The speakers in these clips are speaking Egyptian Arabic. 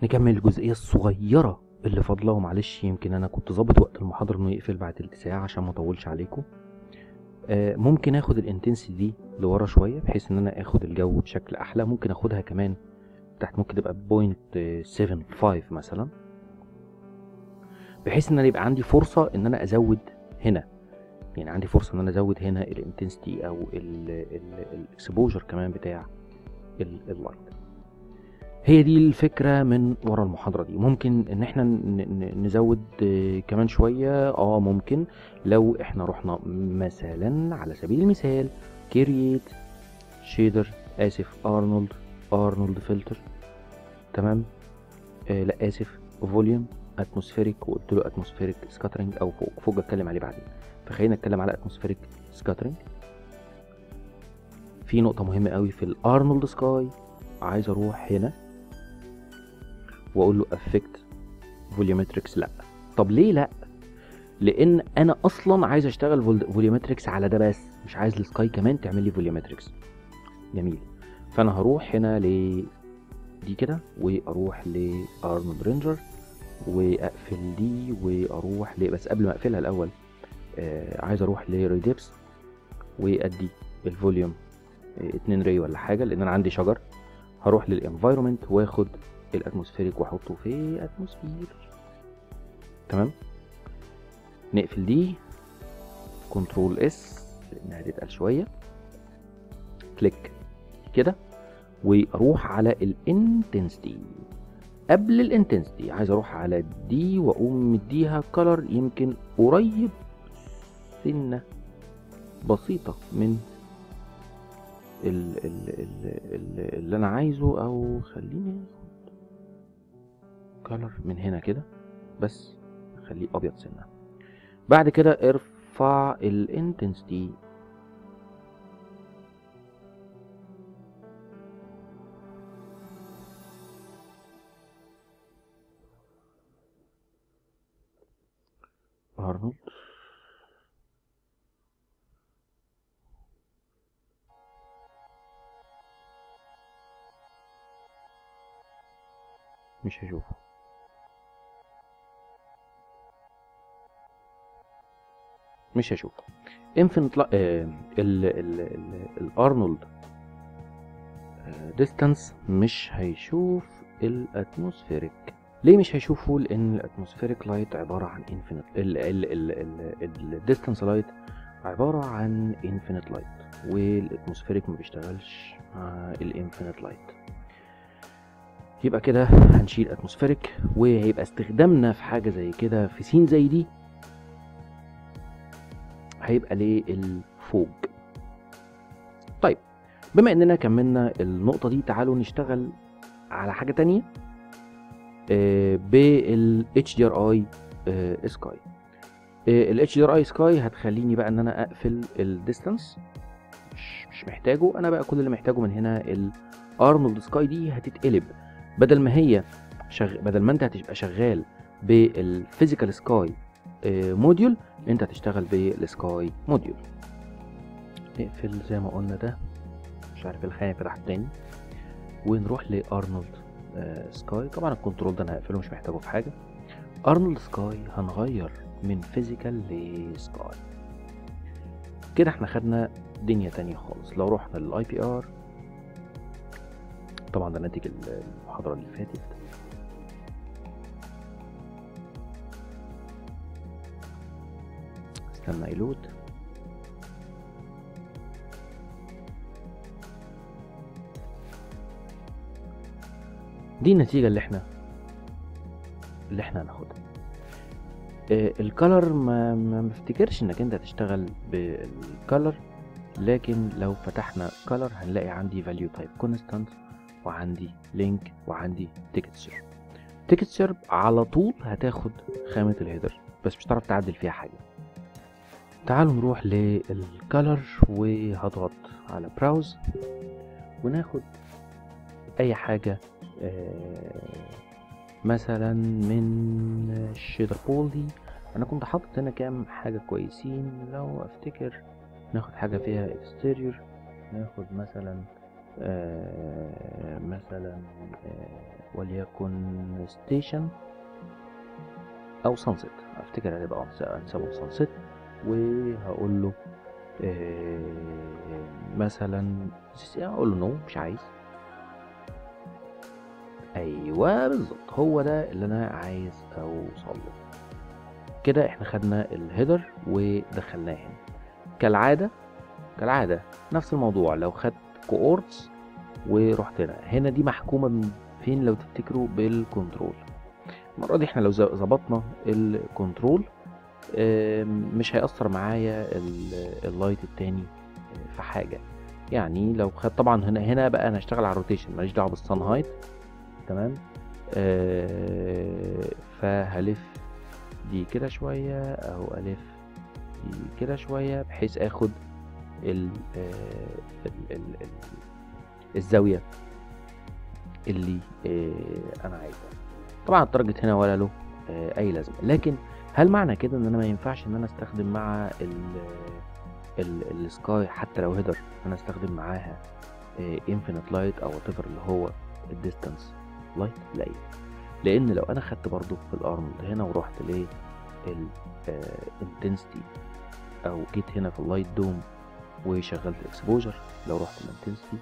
نكمل الجزئية الصغيرة اللي فاضلة ومعلش يمكن أنا كنت ظابط وقت المحاضرة إنه يقفل بعد تلت ساعة عشان ما أطولش عليكم آه، ممكن آخد الانتنسي دي لورا شوية بحيث إن أنا آخد الجو بشكل أحلى ممكن آخدها كمان تحت ممكن تبقى بوينت سيفن فايف مثلا بحيث إن أنا يبقى عندي فرصة إن أنا أزود هنا يعني عندي فرصة إن أنا أزود هنا الانتنسيتي أو الاكسبوجر كمان بتاع ال- اللايت هي دي الفكرة من ورا المحاضرة دي ممكن ان احنا ن- ن- نزود آه، كمان شوية اه ممكن لو احنا رحنا مثلا على سبيل المثال كرييت شيدر اسف ارنولد ارنولد فلتر تمام آه لا اسف فوليوم اتموسفيريك وقلت له اتموسفيريك سكاترنج او فوق فوق اتكلم عليه بعدين فخلينا نتكلم على اتموسفيريك سكاترنج في نقطة مهمة قوي في الارنولد سكاي عايز اروح هنا واقول له افكت فوليومتريكس لا طب ليه لا لان انا اصلا عايز اشتغل فوليومتريكس على ده بس مش عايز السكاي كمان تعمل لي فوليومتريكس جميل فانا هروح هنا ل دي كده واروح لارنولد رينجر واقفل دي واروح ل بس قبل ما اقفلها الاول آه عايز اروح لريديبس وادي الفوليوم 2 ري ولا حاجه لان انا عندي شجر هروح للانفايرمنت واخد الاتموسفيريك واحطه في اتموسفير تمام نقفل دي كنترول اس لانها تتقل شويه كليك كده واروح على الانتنسيتي قبل الانتنسيتي عايز اروح على دي واقوم مديها كلر يمكن قريب سنه بسيطه من ال ال ال ال اللي انا عايزه او خليني كلر من هنا كده بس خليه ابيض سنه بعد كده ارفع الانتنسيتي ارنولد مش هشوفه مش هشوفه انفينيت لا آه ال ال ال الارنولد ديستانس مش هيشوف الاتموسفيريك ليه مش هيشوفه لان الاتموسفيريك لايت عباره عن انفينيت الديستانس لايت عباره عن انفينيت لايت والاتموسفيريك ما بيشتغلش مع الانفينيت لايت يبقى كده هنشيل اتموسفيريك وهيبقى استخدامنا في حاجه زي كده في سين زي دي هيبقى للفوق طيب بما اننا كملنا النقطه دي تعالوا نشتغل على حاجه تانية بال HDRI سكاي ال HDRI سكاي هتخليني بقى ان انا اقفل الديستانس مش مش محتاجه انا بقى كل اللي محتاجه من هنا الارنولد سكاي دي هتتقلب بدل ما هي شغ... بدل ما انت هتبقى شغال بالفيزيكال سكاي موديول انت هتشتغل بالسكاي موديول نقفل زي ما قلنا ده مش عارف الخانه فتحت تاني ونروح لارنولد آه سكاي طبعا الكنترول ده انا هقفله مش محتاجه في حاجه ارنولد سكاي هنغير من فيزيكال لسكاي كده احنا خدنا دنيا تانية خالص لو رحنا للاي بي ار طبعا ده ناتج المحاضرة اللي فاتت استنى يلود دي النتيجة اللي احنا اللي احنا هناخدها آه الكالر ما ما مفتكرش انك انت هتشتغل بالكالر لكن لو فتحنا كالر هنلاقي عندي value type constant وعندي لينك وعندي تكتشر تكتشر على طول هتاخد خامة الهيدر بس مش هتعرف تعدل فيها حاجة تعالوا نروح للكالر وهضغط على براوز وناخد اي حاجة مثلا من الشيدر بول دي انا كنت حاطط هنا كام حاجة كويسين لو افتكر ناخد حاجة فيها exterior ناخد مثلا آه مثلا آه وليكن ستيشن او سانسيت افتكر هتبقى هنسموه سانسيت وهقول له آه، مثلا اقول له نو مش عايز ايوه بالظبط هو ده اللي انا عايز اوصل له كده احنا خدنا الهيدر ودخلناه هنا كالعاده كالعاده نفس الموضوع لو خدت كوردز ورحت هنا هنا دي محكومه من فين لو تفتكروا بالكنترول المره دي احنا لو ظبطنا الكنترول آم، مش هيأثر معايا ال- اللايت التاني في حاجة يعني لو خد طبعا هنا هنا بقى انا هشتغل على الروتيشن ماليش دعوه بالصن هايت تمام آه فهلف دي كده شويه او الف دي كده شويه بحيث اخد ال آه ال ال ال الزاويه اللي آه انا عايزها طبعا التارجت هنا ولا له آه اي لازمه لكن هل معنى كده ان انا ما ينفعش ان انا استخدم مع ال ال- السكاي حتى لو هيدر انا استخدم معاها انفينيت لايت او وات اللي هو الديستانس لايت لا ينفع. لان لو انا خدت برضو في الارمد هنا ورحت لل انتنسيتي او جيت هنا في اللايت دوم وشغلت اكسبوجر لو رحت الانتنسيتي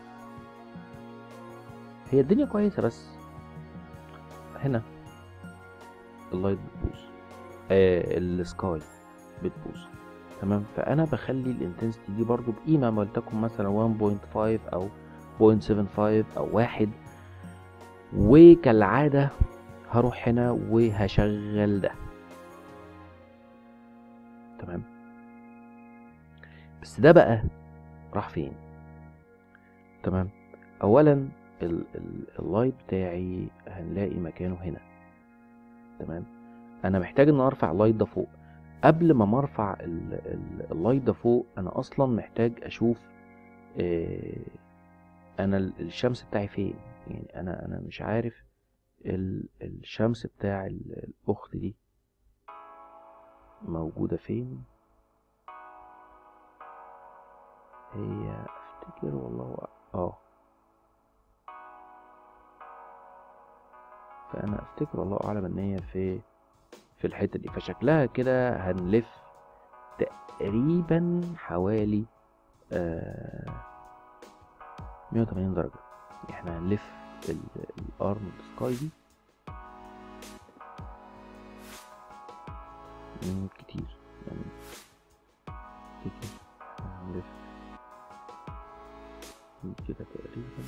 هي الدنيا كويسه بس هنا اللايت بتبوظ آه السكاي بتبوظ تمام فانا بخلي الانتنسيتي دي برضو بقيمه ولتكن مثلا 1.5 او 0.75 او واحد وكالعاده هروح هنا وهشغل ده تمام بس ده بقى راح فين تمام اولا ال- ال- اللايت بتاعي هنلاقي مكانه هنا تمام انا محتاج ان ارفع اللايت ده فوق قبل ما مرفع ال- ال- اللايت ده فوق انا اصلا محتاج اشوف آه، انا ال- الشمس بتاعي فين يعني انا انا مش عارف ال- الشمس بتاع ال- الاخت دي موجودة فين هي افتكر والله أع- اه فانا افتكر والله اعلم ان هي في في الحتة دي فشكلها كده هنلف تقريبا حوالي آه 180 درجة احنا هنلف ال- الارم سكاي دي مم، كتير يعني كتير هنلف دي كده تقريبا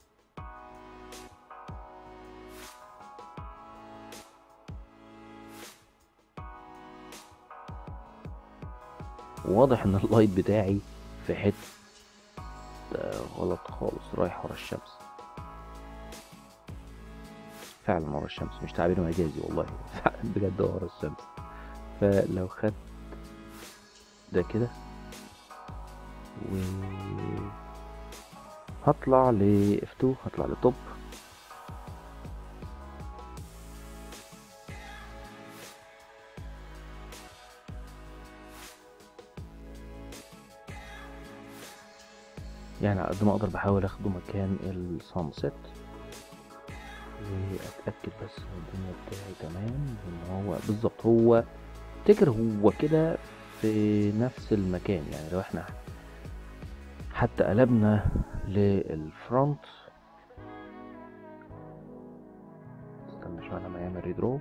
واضح ان اللايت بتاعي في حتة غلط خالص رايح ورا الشمس فعلا ورا الشمس مش تعبير مجازي والله فعلا بجد ورا الشمس فلو خدت ده كده و هطلع ل F2 هطلع لتوب يعني على قد ما اقدر بحاول اخده مكان السانسيت واتاكد بس ان الدنيا بتاعي تمام ان هو بالظبط هو افتكر هو كده في نفس المكان يعني لو احنا حتى قلبنا للفرونت استنى شويه لما يعمل ريدرو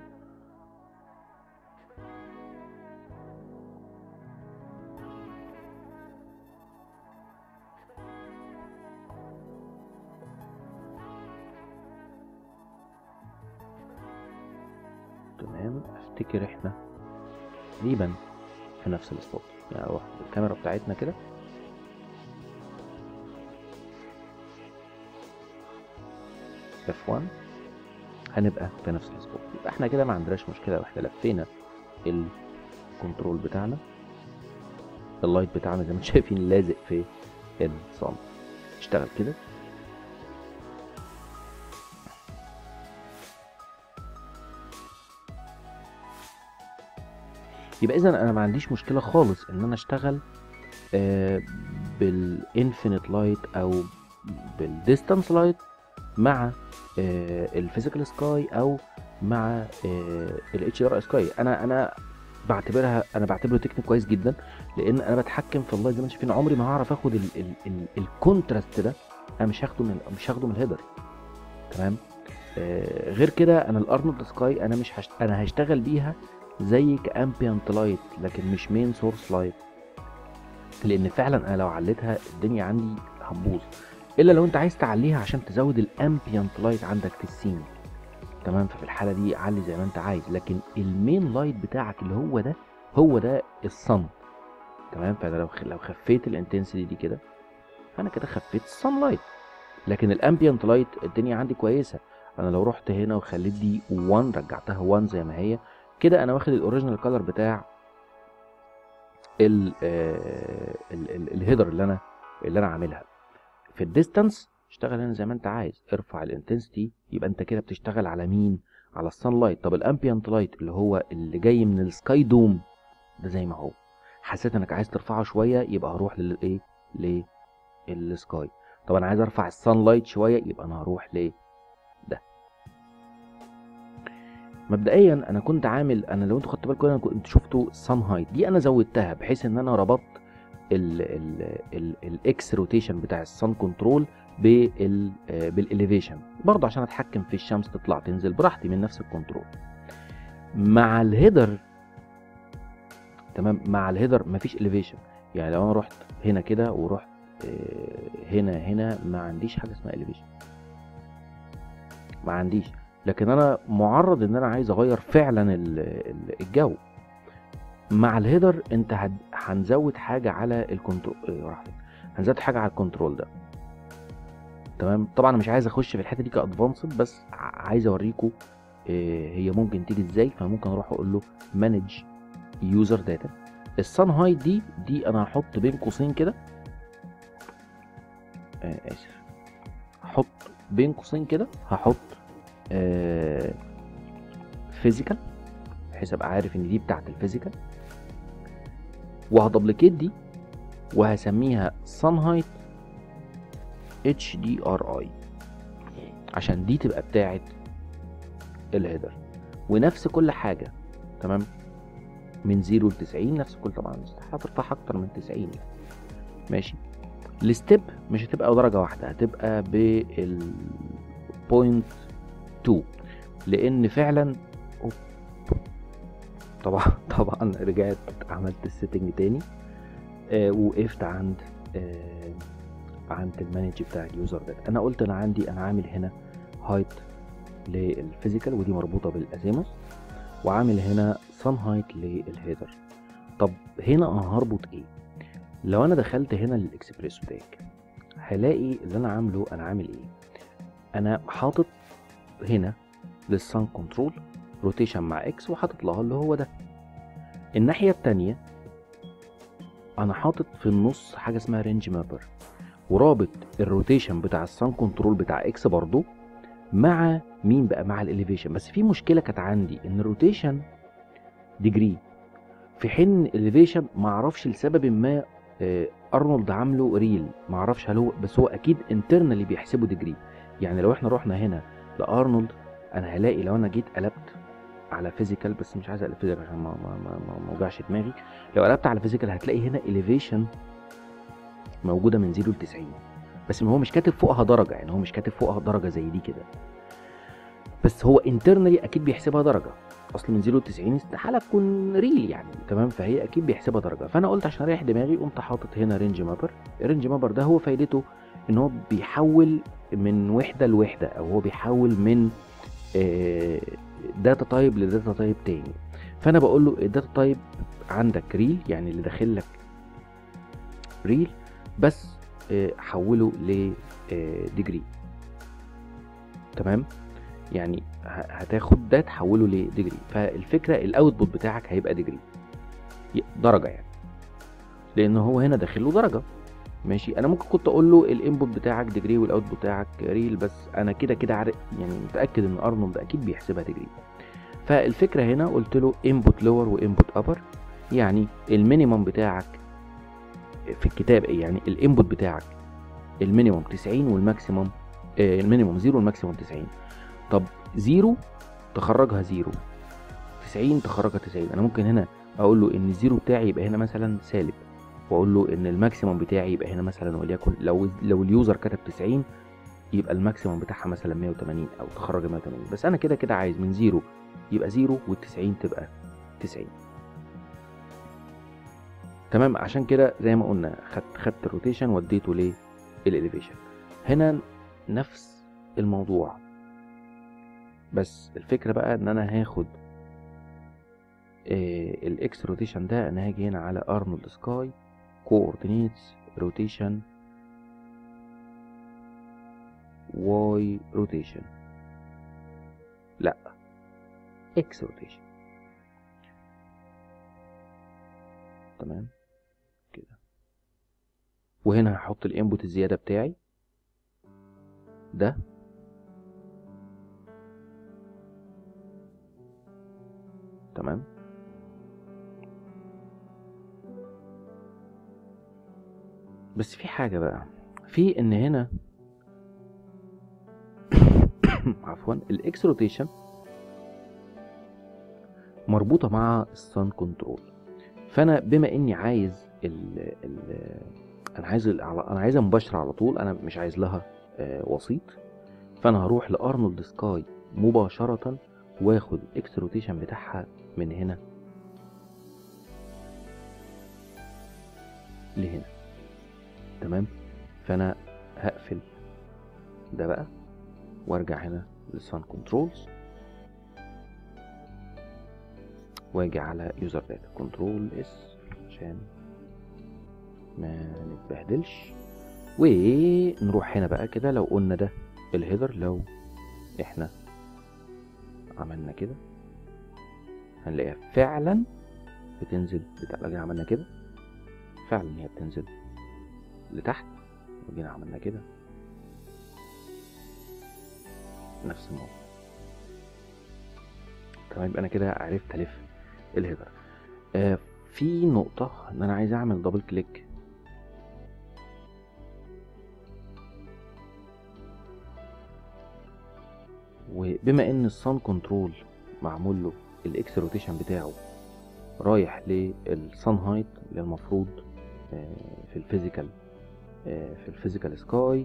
تمام افتكر احنا تقريبا في نفس السبوت يعني اروح الكاميرا بتاعتنا كده F1 هنبقى في نفس السبوت يبقى احنا كده ما عندناش مشكله واحنا لفينا الكنترول بتاعنا اللايت بتاعنا زي ما انتم شايفين لازق في الصمت اشتغل كده يبقى اذا انا ما عنديش مشكله خالص ان انا اشتغل آه بالانفينيت لايت او بالديستانس لايت مع الفيزيكال سكاي او مع الاتش ار سكاي انا انا بعتبرها انا بعتبره تكنيك كويس جدا لان انا بتحكم في اللايت زي ما انتم شايفين عمري ما هعرف اخد ال- ال- ال- الكونتراست ده انا مش هاخده من مش هاخده من الهيدر تمام آه غير كده انا الارنولد سكاي انا مش هشت... انا هشتغل بيها زي كامبيانت لايت لكن مش مين سورس لايت لان فعلا انا لو عليتها الدنيا عندي هتبوظ الا لو انت عايز تعليها عشان تزود الامبيانت لايت عندك في السين تمام ففي الحاله دي علي زي ما انت عايز لكن المين لايت بتاعك اللي هو ده هو ده الصن تمام فانا لو لو خفيت الانتنسيتي دي كده فانا كده خفيت الصن لايت لكن الامبيانت لايت الدنيا عندي كويسه انا لو رحت هنا وخليت دي 1 رجعتها 1 زي ما هي كده انا واخد الاوريجينال كلر بتاع ال ال- ال- الهيدر اللي انا اللي انا عاملها في الديستانس اشتغل هنا زي ما انت عايز ارفع الانتنسيتي يبقى انت كده بتشتغل على مين على السان لايت طب الامبيانت لايت اللي هو اللي جاي من السكاي دوم ده زي ما هو حسيت انك عايز ترفعه شويه يبقى هروح للايه للسكاي طب انا عايز ارفع السان لايت شويه يبقى انا هروح ل ده مبدئيا انا كنت عامل انا لو انتوا خدتوا بالكم انا كنت شفتوا سان هايت دي انا زودتها بحيث ان انا ربطت الاكس روتيشن بتاع السان كنترول بال بالاليفيشن برضه عشان اتحكم في الشمس تطلع تنزل براحتي من نفس الكنترول مع الهيدر تمام مع الهيدر مفيش اليفيشن يعني لو انا رحت هنا كده ورحت آه، هنا هنا ما عنديش حاجه اسمها اليفيشن ما عنديش لكن انا معرض ان انا عايز اغير فعلا ال- ال- الجو مع الهيدر انت هد- هنزود حاجه على الكنترول إيه، راح فين؟ هنزود حاجه على الكنترول ده تمام طبعا انا مش عايز اخش في الحته دي كادفانسد بس ع- عايز اوريكم إيه هي ممكن تيجي ازاي فممكن اروح اقول له مانج يوزر داتا السان هايت دي دي انا هحط بين قوسين كده آه اسف هحط بين قوسين كده هحط فيزيكال بحيث ابقى عارف ان دي بتاعت الفيزيكال وهدبلكيت دي وهسميها سان هايت اتش دي ار اي عشان دي تبقى بتاعت الهيدر ونفس كل حاجه تمام من 0 ل 90 نفس كل طبعا هترفعها اكتر من 90 يعني. ماشي الستيب مش هتبقى درجه واحده هتبقى بال بوينت 2 لان فعلا أوب. طبعا طبعا رجعت عملت السيتنج تاني آه وقفت عند آه عند المانج بتاع اليوزر ده انا قلت انا عندي انا عامل هنا هايت للفيزيكال ودي مربوطه بالازيموس وعامل هنا سان هايت للهيدر طب هنا انا هربط ايه لو انا دخلت هنا للاكسبريس تاج هلاقي اللي انا عامله انا عامل ايه انا حاطط هنا للسان كنترول روتيشن مع اكس وحاطط لها اللي هو ده الناحيه التانية انا حاطط في النص حاجه اسمها رينج مابر ورابط الروتيشن بتاع السان كنترول بتاع اكس برضو مع مين بقى مع الاليفيشن بس في مشكله كانت عندي ان الروتيشن ديجري في حين الاليفيشن ما اعرفش لسبب ما آه، ارنولد عامله ريل ما اعرفش هل هو بس هو اكيد انترنالي بيحسبه ديجري يعني لو احنا رحنا هنا لارنولد انا هلاقي لو انا جيت قلبت على فيزيكال بس مش عايز اقلب فيزيكال عشان ما ما ما, ما, ما اوجعش دماغي لو قلبت على فيزيكال هتلاقي هنا اليفيشن موجوده من 0 ل 90 بس هو مش كاتب فوقها درجه يعني هو مش كاتب فوقها درجه زي دي كده بس هو انترنالي اكيد بيحسبها درجه اصل من 0 ل 90 استحاله تكون ريل يعني تمام فهي اكيد بيحسبها درجه فانا قلت عشان اريح دماغي قمت حاطط هنا رينج مابر الرينج مابر ده هو فايدته ان هو بيحول من وحده لوحده او هو بيحول من داتا تايب لداتا تايب تاني فانا بقول له الداتا تايب عندك ريل يعني اللي داخل لك ريل بس آه، حوله ل ديجري تمام يعني ه- هتاخد ده تحوله لديجري فالفكره الاوتبوت بتاعك هيبقى ديجري ي- درجه يعني لان هو هنا داخل له درجه ماشي انا ممكن كنت اقول له الانبوت بتاعك ديجري والاوتبوت بتاعك ريل بس انا كده كده عارف يعني متاكد ان ارنولد اكيد بيحسبها ديجري فالفكره هنا قلت له انبوت لور وانبوت ابر يعني المينيمم بتاعك في الكتاب إيه؟ يعني الانبوت بتاعك المينيمم 90 والماكسيمم آه، المينيموم زيرو الماكسيموم 90 طب زيرو تخرجها زيرو 90 تخرجها 90 انا ممكن هنا اقول له ان الزيرو بتاعي يبقى هنا مثلا سالب واقول له ان الماكسيموم بتاعي يبقى هنا مثلا وليكن لو لو اليوزر كتب 90 يبقى الماكسيموم بتاعها مثلا 180 او تخرج 180 بس انا كده كده عايز من زيرو يبقى زيرو وال90 تبقى 90 تمام عشان كده زي ما قلنا خدت خدت الروتيشن وديته للاليفيشن هنا نفس الموضوع بس الفكره بقى ان انا هاخد آه الاكس روتيشن ده انا هاجي هنا على ارنولد سكاي coordinates rotation y rotation لا x rotation تمام كده وهنا هحط الانبوت الزياده بتاعي ده تمام بس في حاجة بقى في ان هنا عفوا الاكس روتيشن مربوطة مع السان كنترول فانا بما اني عايز ال ال انا عايز ال- على- انا عايزها مباشرة على طول انا مش عايز لها آه، وسيط فانا هروح لارنولد سكاي مباشرة واخد الاكس روتيشن بتاعها من هنا لهنا تمام فانا هقفل ده بقى وارجع هنا للسان كنترولز واجي على يوزر داتا كنترول اس عشان ما نتبهدلش ونروح هنا بقى كده لو قلنا ده الهيدر لو احنا عملنا كده هنلاقيها فعلا بتنزل بتاع لو جينا عملنا كده فعلا هي بتنزل لتحت وجينا عملنا كده نفس الموضوع تمام يبقى انا كده عرفت الف الهيدر آه في نقطة ان انا عايز اعمل دبل كليك وبما ان السان كنترول معمول له الاكس روتيشن بتاعه رايح للسان هايت اللي المفروض آه، في الفيزيكال آه، في الفيزيكال سكاي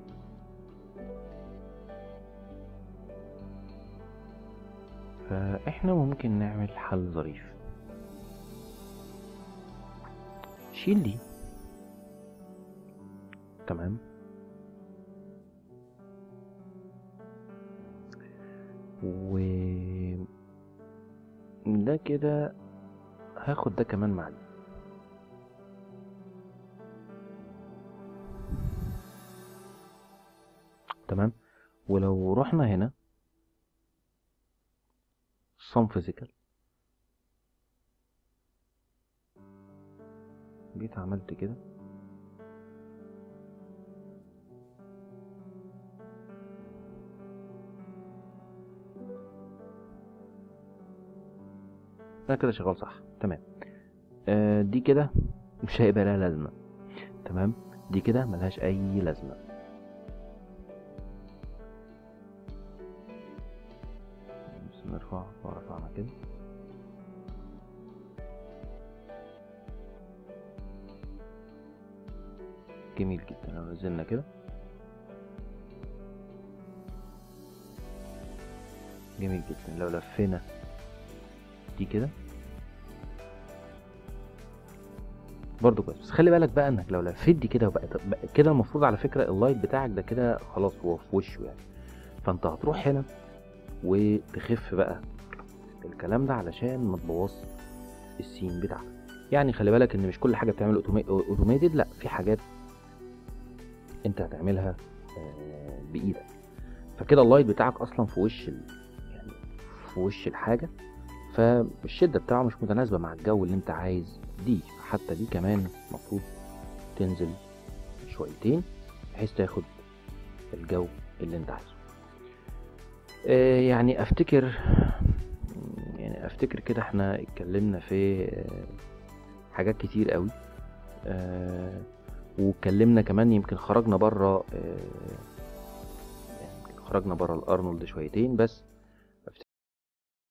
فاحنا ممكن نعمل حل ظريف شيل دي تمام و ده كده هاخد ده كمان مع دي تمام ولو رحنا هنا صم فيزيكال جيت عملت كده ده كده شغال صح تمام آه دي كده مش هيبقى لها لازمة تمام دي كده ملهاش أي لازمة بس نرفع ورفعنا كده جميل جدا لو نزلنا كده جميل جدا لو لفينا دي كده برضو كويس بس خلي بالك بقى انك لو لفيت دي كده وبقت بقى كده المفروض على فكره اللايت بتاعك ده كده خلاص هو في وشه يعني فانت هتروح هنا وتخف بقى الكلام ده علشان ما تبوظ السين بتاعك يعني خلي بالك ان مش كل حاجه بتعمل اوتوميتد لا في حاجات انت هتعملها آه، بايدك فكده اللايت بتاعك اصلا في وش ال... يعني في وش الحاجه فالشده بتاعه مش متناسبه مع الجو اللي انت عايز دي حتى دي كمان المفروض تنزل شويتين بحيث تاخد الجو اللي انت عايزه آه، يعني افتكر يعني افتكر كده احنا اتكلمنا في آه، حاجات كتير قوي آه، واتكلمنا كمان يمكن خرجنا بره خرجنا بره الارنولد شويتين بس